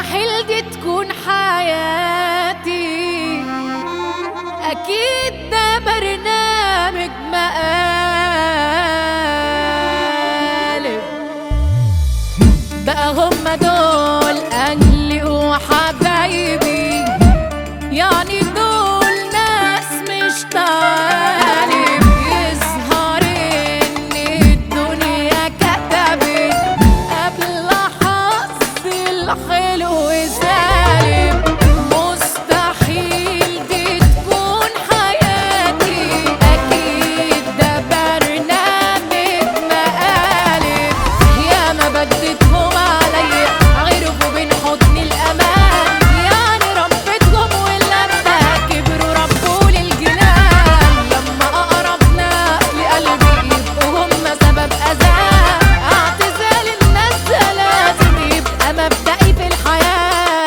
مستحيل دي تكون حياتي أكيد ده برنامج مقالب بقى هما دول أهلي وحبايبي يعني دول ناس مش طالب يظهر إن الدنيا كتبت قبل حظي الحلو سالب مستحيل دي تكون حياتي أكيد ده برنامج مقالب ياما بدتهم عليا عرفوا بين حضن الأمان يعني ربيتهم ولما كبروا ربوا للجنان لما أقرب ناس لقلبي يبقوا هم سبب أذاه اعتزال الناس ده لازم يبقى مبدئي في الحياة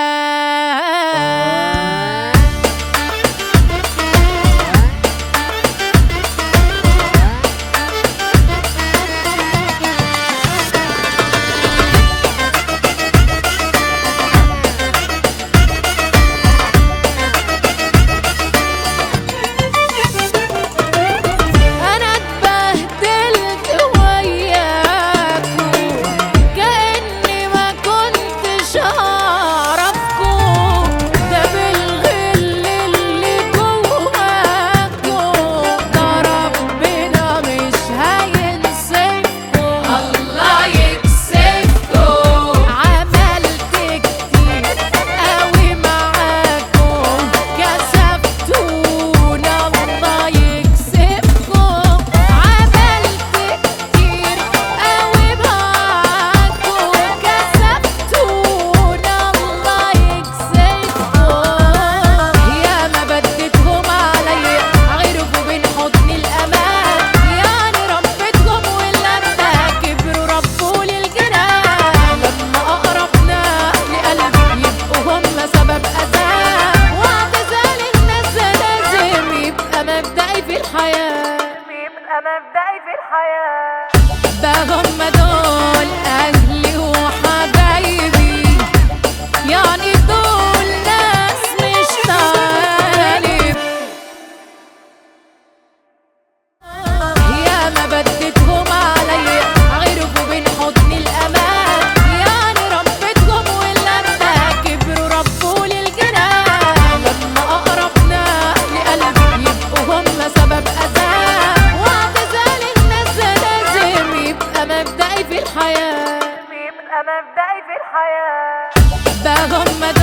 أنا اتبهدلت وياكوا كأني ما كنتش أعرفكوا ده بالغل اللي جواكوا ده ربنا مش هينسفكوا الله يكسفكوا عملت كتير قوي معاكوا كسفتونا الله يكسفكم عملت كتير قوي معاكوا كسفتونا الله يكسفكم ياما بدتهم عليا عرفوا بين حضن الأمان يعني ربيتهم ولما كبروا ربوا للجنان لما أقرب ناس لقلبي يبقوا هم سبب أذاه واعتزال الناس ده لازم يبقى مبدئي في الحياة بيبقى مبدئي في الحياة بقى هم دول أهلي وحبايبي يعني دول ناس مش طالب ياما بدتهم عليا عرفوا بين حضن الأمان يعني ربيتهم ولما كبروا ربوا للجنان لما أقرب ناس لقلبي يبقوا هم سبب أذاه واعتزال الناس ده لازم يبقى مبدئي في الحياة بيبقى مبدئي في الحياة بقى هم